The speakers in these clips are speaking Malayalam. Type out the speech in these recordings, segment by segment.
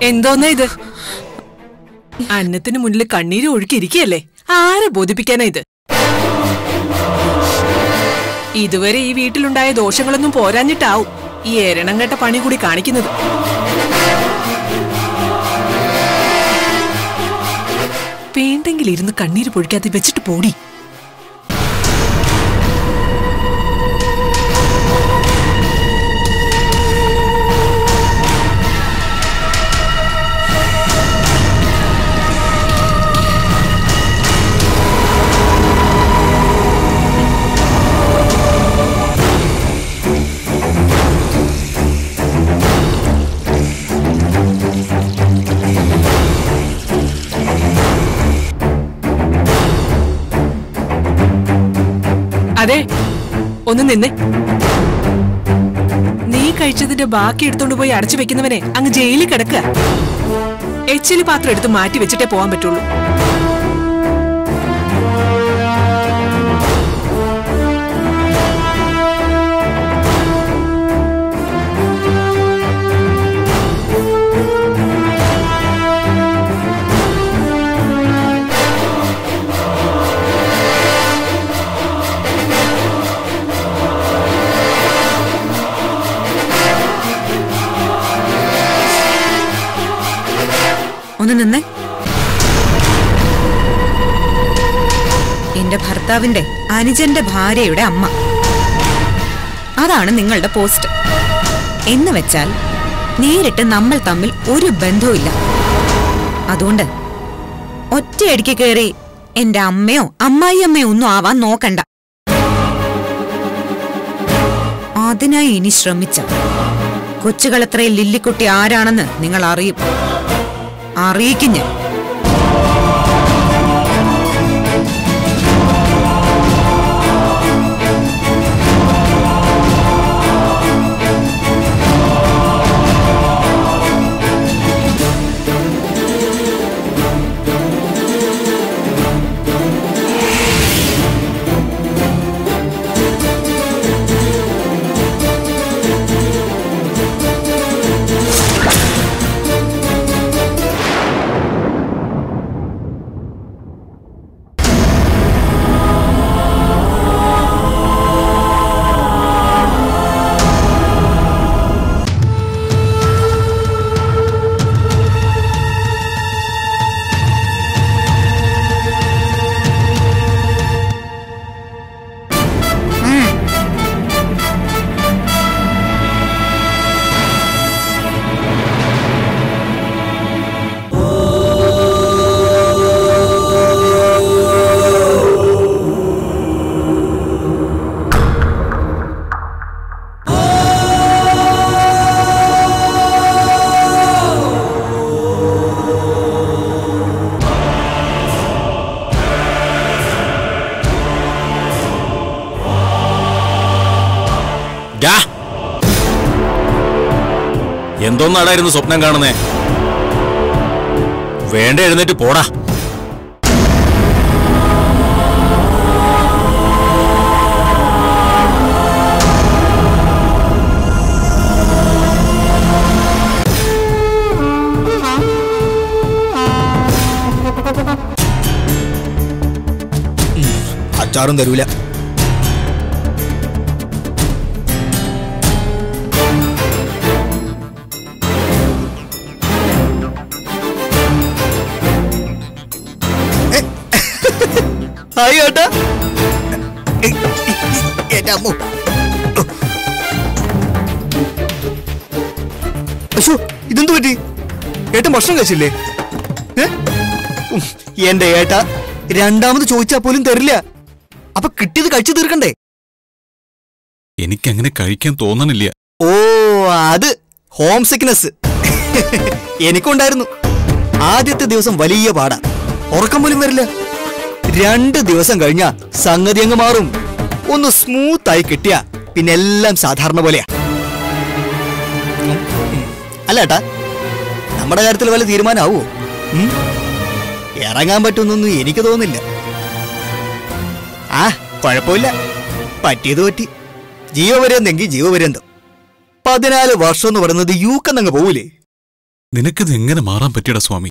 എന്തോന്നാ ഇത് അന്നത്തിന് മുന്നിൽ കണ്ണീര് ഒഴുക്കിയിരിക്കുകയല്ലേ ആരെ ബോധിപ്പിക്കാനാ ഇത് ഇതുവരെ ഈ വീട്ടിലുണ്ടായ ദോഷങ്ങളൊന്നും പോരാഞ്ഞിട്ടാവും ഈ എരണം കെട്ട പണി കൂടി കാണിക്കുന്നത് വേണ്ടെങ്കിൽ ഇരുന്ന് കണ്ണീര് പൊഴിക്കാതെ വെച്ചിട്ട് പോടി അതെ ഒന്ന് നിന്നെ നീ കഴിച്ചതിന്റെ ബാക്കി എടുത്തോണ്ട് പോയി അടച്ചു വെക്കുന്നവനെ അങ്ങ് ജയിലിൽ കിടക്കുക എച്ചില് പാത്രം എടുത്ത് മാറ്റി വെച്ചിട്ടേ പോവാൻ പറ്റുള്ളൂ ഒന്ന് നിന്നേ എന്റെ ഭർത്താവിന്റെ അനുജന്റെ ഭാര്യയുടെ അമ്മ അതാണ് നിങ്ങളുടെ പോസ്റ്റ് എന്ന് വെച്ചാൽ നേരിട്ട് നമ്മൾ തമ്മിൽ ഒരു ബന്ധവുമില്ല അതുകൊണ്ട് ഒറ്റയടിക്ക് കയറി എന്റെ അമ്മയോ അമ്മായിയമ്മയോ ഒന്നും ആവാൻ നോക്കണ്ട അതിനായി ഇനി ശ്രമിച്ച കൊച്ചുകളത്രയും ലില്ലിക്കുട്ടി ആരാണെന്ന് നിങ്ങൾ അറിയും അറിയിക്കും ഞാൻ ഡാ. എന്തോന്നാടായിരുന്നു സ്വപ്നം കാണുന്നേ വേണ്ട എഴുന്നേറ്റ് പോടാ അച്ചാറും തരൂല ഹായ് ഏട്ടാ എന്റെ അമ്മു അശോ ഇതെന്തു പറ്റി ഏട്ടൻ ഭക്ഷണം കഴിച്ചില്ലേ ഏ? ഉം, എന്റെ ഏട്ടാ രണ്ടാമത് ചോദിച്ചാ പോലും തരില്ല അപ്പൊ കിട്ടിയത് കഴിച്ചു തീർക്കണ്ടേ എനിക്കങ്ങനെ കഴിക്കാൻ തോന്നണില്ല ഓ അത് ഹോം സിക്നെസ് എനിക്കുണ്ടായിരുന്നു ആദ്യത്തെ ദിവസം വലിയ പാടാ ഉറക്കം പോലും വരില്ല രണ്ട് ദിവസം കഴിഞ്ഞാ സംഗതി അങ്ങ് മാറും ഒന്ന് സ്മൂത്ത് ആയി കിട്ടിയ പിന്നെ എല്ലാം സാധാരണ പോലെയാ ഉം, ഉം. അല്ല ഏട്ടാ നമ്മുടെ കാര്യത്തിൽ വല്ല തീരുമാനമാവോ ഉം? ഇറങ്ങാൻ പറ്റുമെന്നൊന്നും എനിക്ക് തോന്നുന്നില്ല ആ കുഴപ്പമില്ല പറ്റിയത് പറ്റി ജീവപര്യന്തെങ്കിൽ ജീവപര്യന്തം പതിനാല് വർഷം എന്ന് പറയുന്നത് യൂക്കെന്നങ്ങ് പോവില്ലേ നിനക്കിത് എങ്ങനെ മാറാൻ പറ്റിയടാ സ്വാമി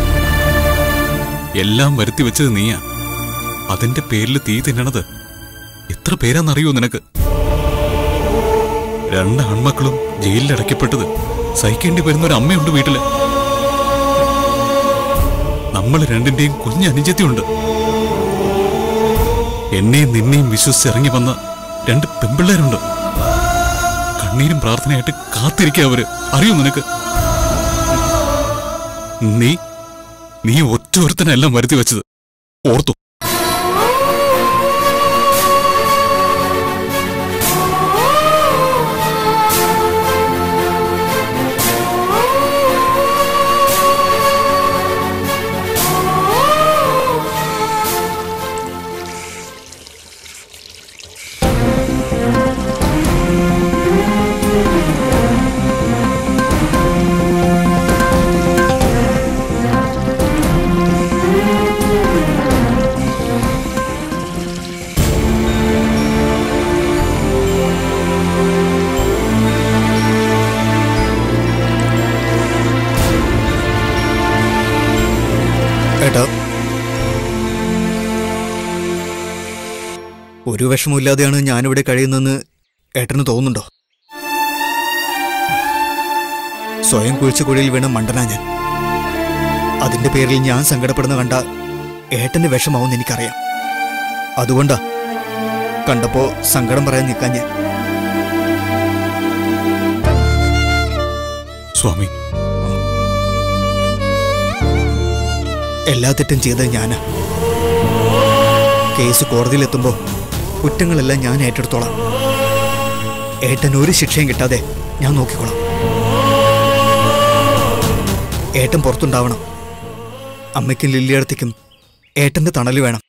എല്ലാം വരുത്തി വെച്ചത് നീയാ അതിന്റെ പേരിൽ തീ തിന്നണത് എത്ര പേരാന്നറിയോ നിനക്ക് രണ്ട് ആൺമക്കളും ജയിലിൽ അടയ്ക്കപ്പെട്ടത് സഹിക്കേണ്ടി വരുന്ന ഒരു അമ്മയുണ്ട് വീട്ടില് നമ്മൾ രണ്ടിന്റെയും കുഞ്ഞ് അനുജത്തിയുണ്ട് എന്നെയും നിന്നെയും വിശ്വസിച്ചിറങ്ങി വന്ന രണ്ട് പെമ്പിള്ളേരുണ്ട് കണ്ണീരും പ്രാർത്ഥനയായിട്ട് കാത്തിരിക്കുക അവര് അറിയോ നിനക്ക് നീ നീ ഒറ്റ ഒരുത്തനെല്ലാം വരുത്തി വെച്ചത് ഓർത്തു ഏട്ടാ ഒരു വിഷമമില്ലാതെയാണ് ഞാനിവിടെ കഴിയുന്നതെന്ന് ഏട്ടന് തോന്നുന്നുണ്ടോ സ്വയം കുഴിച്ച കുഴിയിൽ വീണ മണ്ടനാ ഞാൻ അതിന്റെ പേരിൽ ഞാൻ സങ്കടപ്പെടുന്ന കണ്ട ഏട്ടന്റെ വിഷമാവുമെന്ന് എനിക്കറിയാം അതുകൊണ്ടാ കണ്ടപ്പോ സങ്കടം പറയാൻ നിൽക്കാൻ ഞാൻ സ്വാമി എല്ലാ തെറ്റും ചെയ്തത് ഞാനാ കേസ് കോടതിയിലെത്തുമ്പോൾ കുറ്റങ്ങളെല്ലാം ഞാൻ ഏറ്റെടുത്തോളാം ഏട്ടൻ ഒരു ശിക്ഷയും കിട്ടാതെ ഞാൻ നോക്കിക്കോളാം ഏട്ടൻ പുറത്തുണ്ടാവണം അമ്മയ്ക്കും ലില്ലിയടത്തേക്കും ഏട്ടന്റെ തണല് വേണം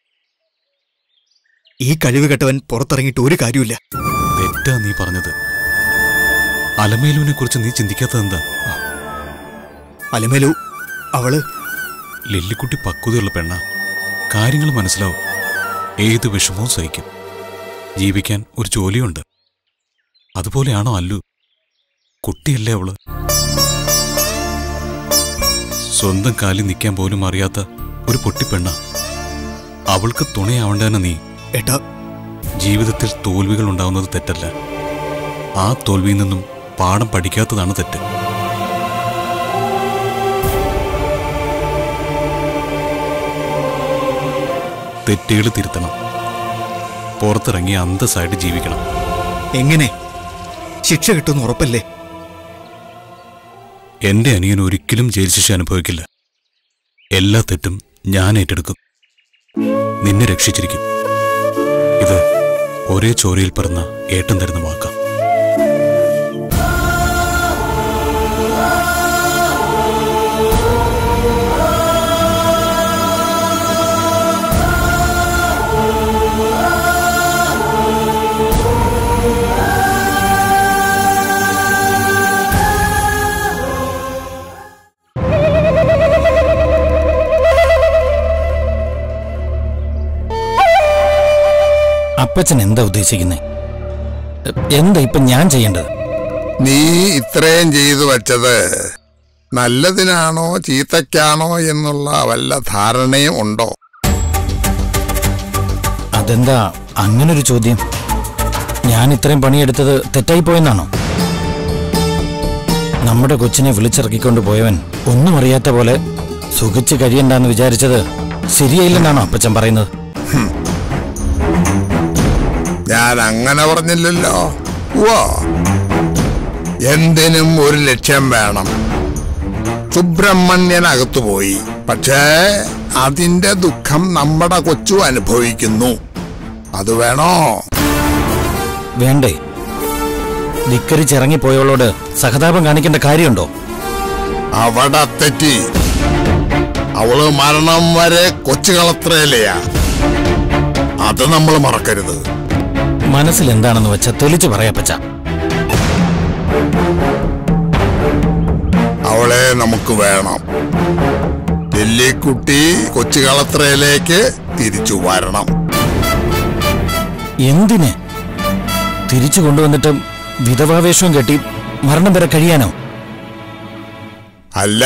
ഈ കഴിവ് കെട്ടവൻ പുറത്തിറങ്ങിയിട്ട് ഒരു കാര്യമില്ല തെറ്റാ നീ പറഞ്ഞത് അലമേലുവിനെ കുറിച്ച് നീ ചിന്തിക്കാത്തത് എന്താ അലമേലു അവള് ലില്ലിക്കുട്ടി പക്വതയുള്ള പെണ്ണ കാര്യങ്ങൾ മനസ്സിലാവും ഏത് വിഷമവും സഹിക്കും ജീവിക്കാൻ ഒരു ജോലിയുണ്ട് അതുപോലെയാണോ അല്ലു കുട്ടിയല്ലേ അവള് സ്വന്തം കാലിൽ നിൽക്കാൻ പോലും അറിയാത്ത ഒരു പൊട്ടിപ്പെണ്ണ അവൾക്ക് തുണയാവണ്ടെന്ന് നീ ഏട്ടാ ജീവിതത്തിൽ തോൽവികൾ ഉണ്ടാവുന്നത് തെറ്റല്ല ആ തോൽവിയിൽ നിന്നും പാഠം പഠിക്കാത്തതാണ് തെറ്റ് തെറ്റുകൾ തിരുത്തണം പുറത്തിറങ്ങി അന്തസ്സായിട്ട് ജീവിക്കണം എങ്ങനെ ശിക്ഷ കിട്ടുമെന്ന് ഉറപ്പല്ലേ എന്റെ അനിയൻ ഒരിക്കലും ജയിൽ ശിക്ഷ അനുഭവിക്കില്ല എല്ലാ തെറ്റും ഞാൻ ഏറ്റെടുക്കും നിന്നെ രക്ഷിച്ചിരിക്കും ഇത് ഒരേ ചോരയിൽ പിറന്ന ഏട്ടൻ തരുന്ന വാക്കാം അപ്പച്ചൻ എന്താ ഉദ്ദേശിക്കുന്നത് എന്താ ഇപ്പൊ ഞാൻ ചെയ്യേണ്ടത് നീ ഇത്രയും ചെയ്തു വച്ചത് നല്ലതിനാണോ ചീത്തയ്ക്കാണോ എന്നുള്ള വല്ല ധാരണയും ഉണ്ടോ അതെന്താ അങ്ങനൊരു ചോദ്യം ഞാൻ ഇത്രയും പണിയെടുത്തത് തെറ്റായി പോയെന്നാണോ നമ്മുടെ കൊച്ചിനെ വിളിച്ചിറക്കിക്കൊണ്ട് പോയവൻ ഒന്നും അറിയാത്ത പോലെ സുഖിച്ച് കഴിയണ്ടെന്ന് വിചാരിച്ചത് ശരിയായില്ലെന്നാണോ അപ്പച്ചൻ പറയുന്നത് ഞാൻ അങ്ങനെ പറഞ്ഞില്ലല്ലോ ഓ എന്തിനും ഒരു ലക്ഷ്യം വേണം സുബ്രഹ്മണ്യൻ അകത്തുപോയി പക്ഷേ അതിന്റെ ദുഃഖം നമ്മുടെ കൊച്ചു അനുഭവിക്കുന്നു അത് വേണോ വേണ്ടേ ധിക്കരിച്ചിറങ്ങിപ്പോയവളോട് സഹതാപം കാണിക്കേണ്ട കാര്യമുണ്ടോ അവിടെ തെറ്റി അവള് മരണം വരെ കൊച്ചു കളത്രയിലെയാ അത് നമ്മൾ മറക്കരുത് മനസ്സിൽ എന്താണെന്ന് വെച്ചാ തെളിച്ചു പറയാപ്പച്ച അവളെ നമുക്ക് വേണം ലില്ലിക്കുട്ടി കൊച്ചു കളത്രയിലേക്ക് തിരിച്ചു വരണം എന്തിന് തിരിച്ചു കൊണ്ടുവന്നിട്ട് വിധവാവേഷവും കെട്ടി മരണം വരെ കഴിയാനോ അല്ല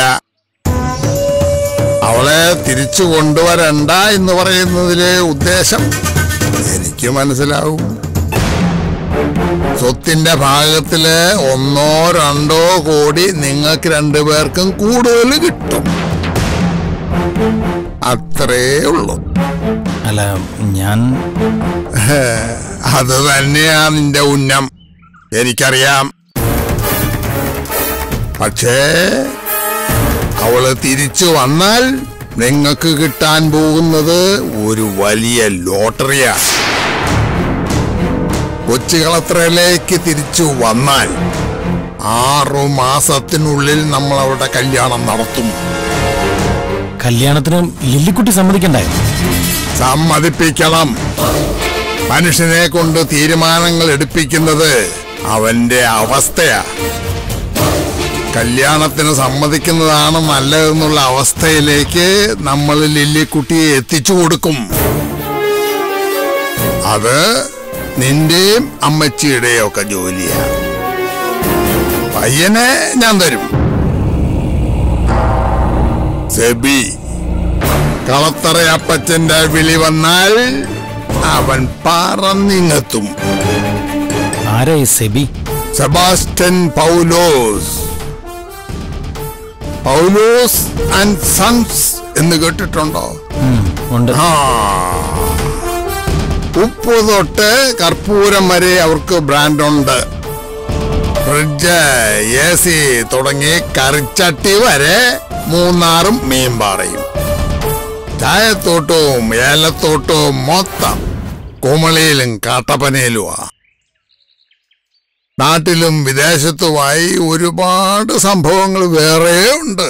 അവളെ തിരിച്ചു കൊണ്ടുവരണ്ട എന്ന് പറയുന്നതിലെ ഉദ്ദേശം എനിക്ക് മനസ്സിലാവും സ്വത്തിന്റെ ഭാഗത്തില് ഒന്നോ രണ്ടോ കോടി നിങ്ങൾക്ക് രണ്ടുപേർക്കും കൂടുതൽ കിട്ടും അത്രേ ഉള്ളൂ അല്ല ഞാൻ അത് തന്നെയാ നിന്റെ ഉന്നം എനിക്കറിയാം പക്ഷേ അവള് തിരിച്ചു വന്നാൽ നിങ്ങൾക്ക് കിട്ടാൻ പോകുന്നത് ഒരു വലിയ ലോട്ടറിയാ കൊച്ചുകളത്രയിലേക്ക് തിരിച്ചു വന്നാൽ ആറു മാസത്തിനുള്ളിൽ നമ്മൾ അവിടെ കല്യാണം നടത്തും കല്യാണത്തിന് ലില്ലിക്കുട്ടി സമ്മതിക്കണ്ടേ സമ്മതിപ്പിക്കണം മനുഷ്യനെ കൊണ്ട് തീരുമാനങ്ങൾ എടുപ്പിക്കുന്നത് അവന്റെ അവസ്ഥയാ കല്യാണത്തിന് സമ്മതിക്കുന്നതാണ് നല്ലതെന്നുള്ള അവസ്ഥയിലേക്ക് നമ്മൾ ലില്ലിക്കുട്ടിയെ എത്തിച്ചു കൊടുക്കും അത് നിന്റെയും അമ്മച്ചിയുടെയും ഒക്കെ ജോലിയാ പയ്യനെ ഞാൻ തരും സെബി കളത്തറയപ്പച്ചന്റെ വിളി വന്നാൽ അവൻ പറന്നിങ്ങെത്തും ആരാ ഈ സെബി സെബാസ്റ്റ്യൻ പൗലോസ് പൗലോസ് ആൻഡ് സൺസ് എന്ന് കേട്ടിട്ടുണ്ടോ ഉം, ഉണ്ട് ആ ഉപ്പ് തൊട്ട് കർപ്പൂരം വരെ അവർക്ക് ബ്രാൻഡുണ്ട് ഫ്രിഡ്ജ് എ സി തുടങ്ങി കറിച്ചട്ടി വരെ മൂന്നാറും മീൻപാറയും ചായത്തോട്ടവും ഏലത്തോട്ടവും മൊത്തം കുമളിയിലും കാട്ടപ്പനയിലുമാ നാട്ടിലും വിദേശത്തുമായി ഒരുപാട് സംഭവങ്ങൾ വേറെ ഉണ്ട്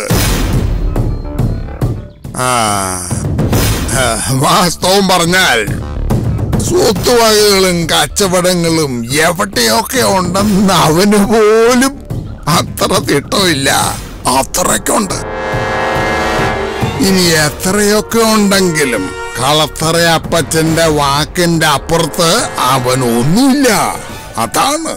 ആ ആ, വാസ്തവം പറഞ്ഞാൽ സ്വത്തുവകകളും കച്ചവടങ്ങളും എവിടെയൊക്കെ ഉണ്ടെന്ന് അവന് പോലും അത്ര തിട്ടമില്ല അത്രയ്ക്കുണ്ട് ഇനി എത്രയൊക്കെ ഉണ്ടെങ്കിലും കളത്തറ അപ്പച്ചന്റെ വാക്കിന്റെ അപ്പുറത്ത് അവനൊന്നുമില്ല അതാണ്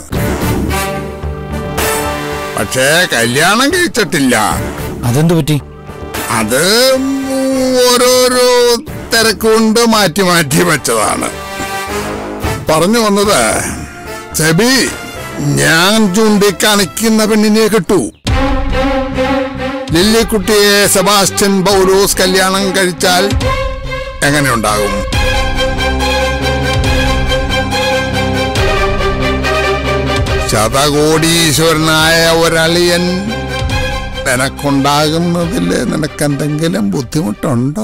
പക്ഷേ കല്യാണം കഴിച്ചിട്ടില്ല അതെന്ത് പറ്റി അത് ഓരോരോ തിരക്കുകൊണ്ട് മാറ്റി മാറ്റി വെച്ചതാണ് പറഞ്ഞു വന്നത് സെബി ഞാൻ ചൂണ്ടിക്കാണിക്കുന്ന പെണ്ണിനെ കിട്ടു ലില്ലിക്കുട്ടിയെ സെബാസ്റ്റ്യൻ പൗലോസ് കല്യാണം കഴിച്ചാൽ എങ്ങനെ ഉണ്ടാകും ശതകോടീശ്വരനായ ഒരളിയൻ നിനക്കുണ്ടാകുന്നതിൽ നിനക്കെന്തെങ്കിലും ബുദ്ധിമുട്ടുണ്ടോ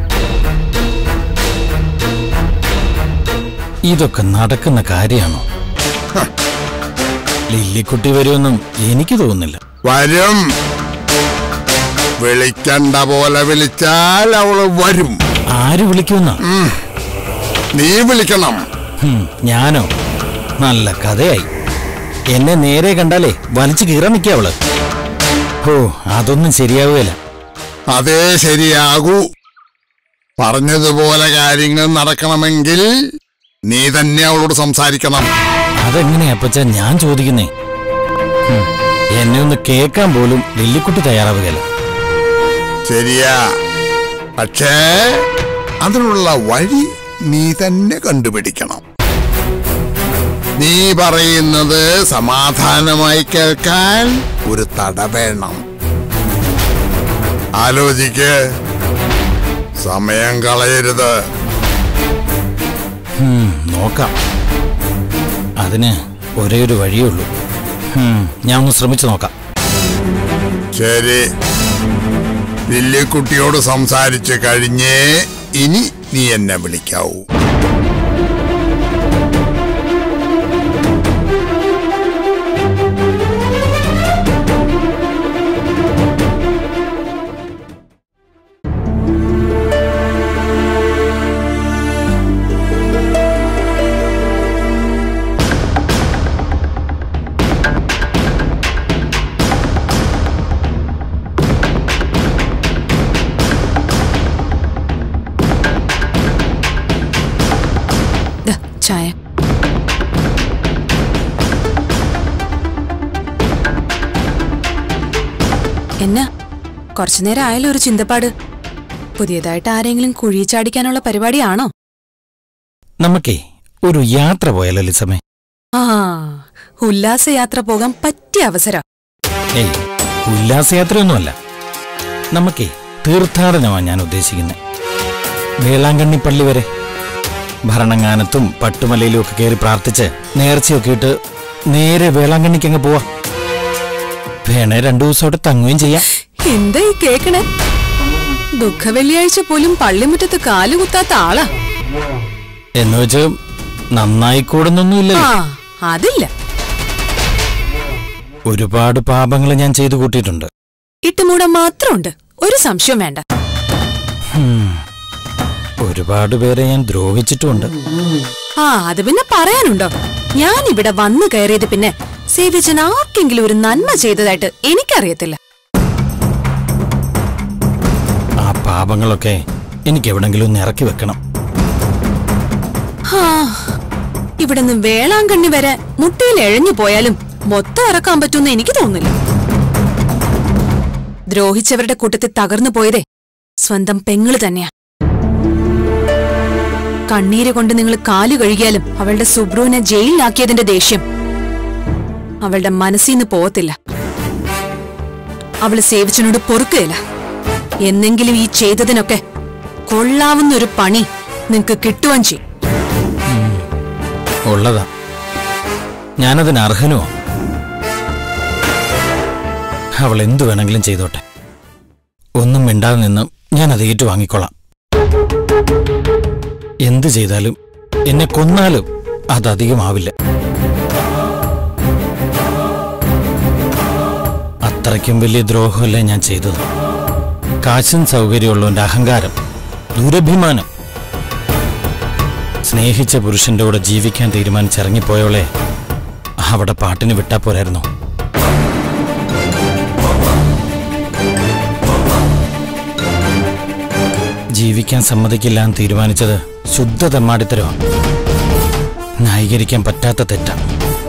ഇതൊക്കെ നടക്കുന്ന കാര്യമാണോ ലില്ലിക്കുട്ടി വരുമെന്നും എനിക്ക് തോന്നുന്നില്ല വരും വിളിക്കണ്ട പോലെ വിളിച്ചാൽ അവള് വരും ആര് വിളിക്കുമെന്നാ നീ വിളിക്കണം ഹും, ഞാനോ നല്ല കഥയായി എന്നെ നേരെ കണ്ടാലേ വലിച്ചു കീറാൻ നിൽക്കുക അവള് ഓ അതൊന്നും ശരിയാവുകയില്ല അതേ ശരിയാകൂ പറഞ്ഞതുപോലെ കാര്യങ്ങൾ നടക്കണമെങ്കിൽ നീ തന്നെ അവളോട് സംസാരിക്കണം അതെങ്ങനെയാ അപ്പച്ച ഞാൻ ചോദിക്കുന്നേ ഹും, എന്നെ ഒന്ന് കേൾക്കാൻ പോലും ലില്ലിക്കുട്ടി തയ്യാറാവുകയില്ല ശരിയാ പക്ഷേ അതിനുള്ള വഴി നീ തന്നെ കണ്ടുപിടിക്കണം നീ പറയുന്നത് സമാധാനമായി കേൾക്കാൻ ഒരു തട വേണം ആലോചിക്ക് സമയം കളയരുത് ഹും, നോക്കാം അതിന് ഒരേ ഒരു വഴിയേ ഉള്ളൂ ഹും, ഞാൻ ഒന്ന് ശ്രമിച്ചു നോക്കാം ശരി ലില്ലിക്കുട്ടിയോട് സംസാരിച്ച് കഴിഞ്ഞേ ഇനി നീ എന്നെ വിളിക്കാവൂ ദാ, ചായ എന്നാ കുറച്ചു നേരം ആയാലും ഒരു ചിന്തപ്പാട് പുതിയതായിട്ട് ആരെങ്കിലും കുഴി ചാടിക്കാനുള്ള പരിപാടിയാണോ നമുക്കേ ഒരു യാത്ര പോയാലോ ലിസമേ ആ ഉല്ലാസയാത്ര പോകാൻ പറ്റിയ അവസരം ഏയ് ഉല്ലാസയാത്രയൊന്നുമല്ല നമുക്കേ തീർത്ഥാടനമാണ് ഞാൻ ഉദ്ദേശിക്കുന്നത് വേളാങ്കണ്ണി പള്ളി വരെ ഭരണങ്ങാനത്തും പട്ടുമലയിലും ഒക്കെ കയറി പ്രാർത്ഥിച്ച് നേർച്ചയൊക്കെ ഇട്ട് നേരെ വേളാങ്കണ്ണിക്ക് അങ്ങ് പോവാം വേണേ രണ്ടു ദിവസം അവിടെ തങ്ങുകയും ചെയ്യാം എന്താ ഈ കേക്കണേ ദുഃഖ വെള്ളിയാഴ്ച പോലും പള്ളിമുറ്റത്ത് കാലുകുത്താത്ത ആളാ എന്ന് വെച്ച് നന്നായി കൂടുന്നൊന്നുമില്ലല്ലോ ആ അതില്ല ഒരുപാട് പാപങ്ങൾ ഞാൻ ചെയ്തു കൂട്ടിയിട്ടുണ്ട് ഇട്ടുമൂടം മാത്രമുണ്ട് ഒരു സംശയം വേണ്ട ഒരുപാട് പേരെ ഞാൻ ദ്രോഹിച്ചിട്ടുമുണ്ട് ആ അത് പിന്നെ പറയാനുണ്ടോ ഞാൻ ഇവിടെ വന്നു കയറിയത് പിന്നെ സേവിച്ചൻ ആർക്കെങ്കിലും ഒരു നന്മ ചെയ്തതായിട്ട് എനിക്കറിയത്തില്ല ആ പാപങ്ങളൊക്കെ എനിക്ക് എവിടെങ്കിലും ഒന്ന് ഇറക്കി വെക്കണം ഹാ ഇവിടുന്ന് വേളാങ്കണ്ണി വരെ മുട്ടയിൽ എഴഞ്ഞു പോയാലും മൊത്തം ഇറക്കാൻ പറ്റുമെന്ന് എനിക്ക് തോന്നുന്നില്ല ദ്രോഹിച്ചവരുടെ കൂട്ടത്തിൽ തകർന്നു പോയതേ സ്വന്തം പെങ്ങള് തന്നെയാ കണ്ണീര് കൊണ്ട് നിങ്ങൾ കാലു കഴുകിയാലും അവളുടെ സുബ്രുവിനെ ജയിലിലാക്കിയതിന്റെ ദേഷ്യം അവളുടെ മനസ്സിന്ന് പോകത്തില്ല അവള് സേവിച്ചനോട് പൊറുക്കുകയില്ല എന്നെങ്കിലും ഈ ചെയ്തതിനൊക്കെ കൊള്ളാവുന്ന ഒരു പണി നിങ്ങക്ക് കിട്ടുവാൻ ചെയ്യും ഉള്ളതാ ഞാനതിന് അർഹനുമോ അവൾ എന്തു വേണമെങ്കിലും ചെയ്തോട്ടെ ഒന്നും മിണ്ടാതെ നിന്ന് ഞാൻ അത് ഏറ്റുവാങ്ങിക്കൊള്ളാം എന്തു ചെയ്താലും എന്നെ കൊന്നാലും അതധികമാവില്ല അത്രയ്ക്കും വലിയ ദ്രോഹമല്ലേ ഞാൻ ചെയ്തത് കാശും സൗകര്യമുള്ളവന്റെ അഹങ്കാരം ദുരഭിമാനം സ്നേഹിച്ച പുരുഷന്റെ കൂടെ ജീവിക്കാൻ തീരുമാനിച്ചിറങ്ങിപ്പോയവളെ അവിടെ പാട്ടിന് വിട്ടാ പോരായിരുന്നു ജീവിക്കാൻ സമ്മതിക്കില്ല എന്ന് തീരുമാനിച്ചത് ശുദ്ധ തെമ്മാടിത്തരമാണ് ന്യായീകരിക്കാൻ പറ്റാത്ത തെറ്റാണ്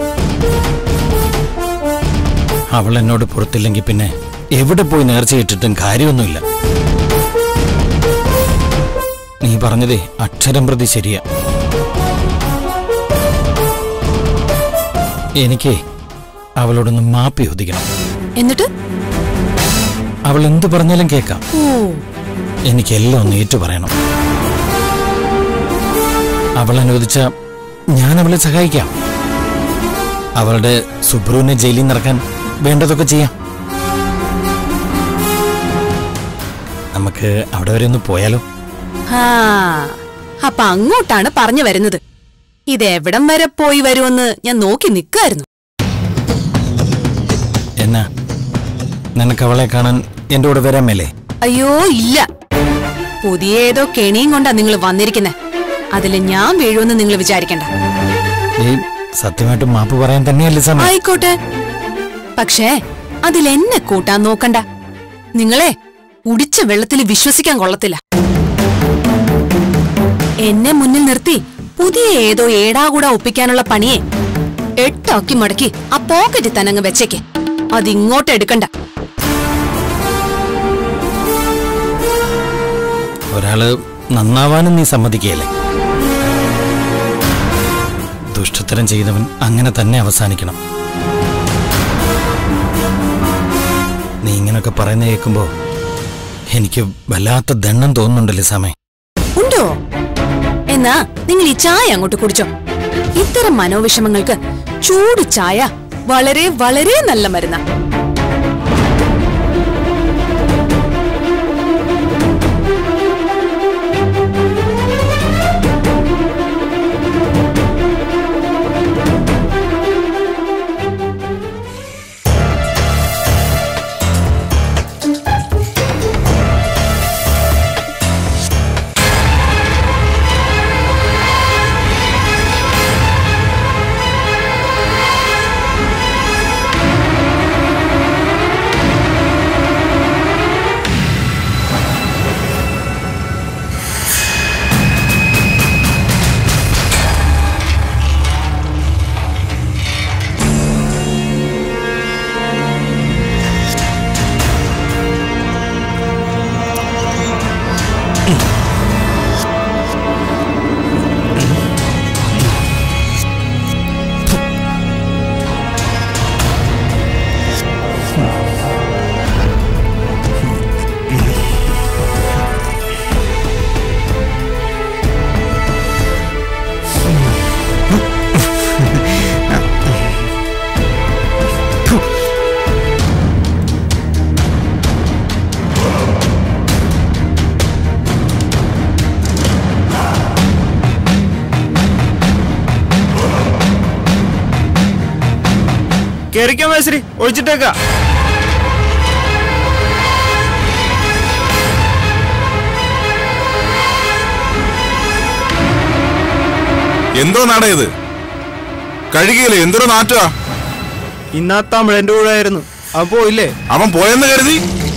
അവൾ എന്നോട് പുറത്തില്ലെങ്കിൽ പിന്നെ എവിടെ പോയി നേർച്ചയിട്ടിട്ടും കാര്യമൊന്നുമില്ല നീ പറഞ്ഞതേ അക്ഷരം പ്രതി ശരിയാ എനിക്ക് അവളോടൊന്ന് മാപ്പി ചോദിക്കണം എന്നിട്ട് അവൾ എന്തു പറഞ്ഞാലും കേൾക്കാം ഓ എനിക്കെല്ലാം ഒന്ന് ഏറ്റു പറയണം അവൾ അനുവദിച്ച ഞാൻ അവളെ സഹായിക്കാം അവളുടെ സുബ്രുവിനെ ജയിലിൽ നിറക്കാൻ വേണ്ടതൊക്കെ ചെയ്യാം നമുക്ക് അവിടെ വരെ ഒന്ന് പോയാലോ ആ അപ്പൊ അങ്ങോട്ടാണ് പറഞ്ഞു വരുന്നത് ഇതെവിടം വരെ പോയി വരുമെന്ന് ഞാൻ നോക്കി നിൽക്കായിരുന്നു എന്നാ നിനക്ക് അവളെ കാണാൻ എന്റെ കൂടെ വരാൻ മേലേ അയ്യോ ഇല്ല പുതിയ ഏതോ കെണിയും കൊണ്ടാ നിങ്ങൾ വന്നിരിക്കുന്നെ അതില് ഞാൻ വീഴുമെന്ന് നിങ്ങൾ വിചാരിക്കണ്ട ഈ സത്യമായിട്ടും മാപ്പ് പറയാൻ തന്നെയല്ലേ സമയം ആയിക്കോട്ടെ പക്ഷേ അതിലെന്നെ കൂട്ടാൻ നോക്കണ്ട നിങ്ങളെ ഉടിച്ച വെള്ളത്തിൽ വിശ്വസിക്കാൻ കൊള്ളത്തില്ല എന്നെ മുന്നിൽ നിർത്തി പുതിയ ഏതോ ഏടാകൂടാ ഒപ്പിക്കാനുള്ള പണിയെ എട്ടാക്കി മടക്കി ആ പോക്കറ്റിൽ തന്നെ അങ്ങ് വെച്ചേക്ക് അതിങ്ങോട്ട് എടുക്കണ്ട ഒരാള് നന്നാവാനും നീ സമ്മതിക്കുകയല്ലേ ദുഷ്ടത്തരം ചെയ്തവൻ അങ്ങനെ തന്നെ അവസാനിക്കണം നീ ഇങ്ങനൊക്കെ പറയുന്ന കേൾക്കുമ്പോ എനിക്ക് വല്ലാത്ത ദണ്ണം തോന്നുന്നുണ്ടല്ലേ സമയം ഉണ്ടോ എന്നാ നിങ്ങൾ ഈ ചായ അങ്ങോട്ട് കുടിച്ചോ ഇത്തരം മനോവിഷമങ്ങൾക്ക് ചൂട് ചായ വളരെ വളരെ നല്ല മരുന്നാ കേറിക്കോ മേശ്രി ഒഴിച്ചിട്ടേക്കാ എന്തോ നാടാ ഇത് കഴുകിയില്ലേ എന്തൊരു നാറ്റാ ഇന്നാ തമിഴന്റെ കൂടെ ആയിരുന്നു അവൻ പോയില്ലേ അവൻ പോയെന്ന് കരുതി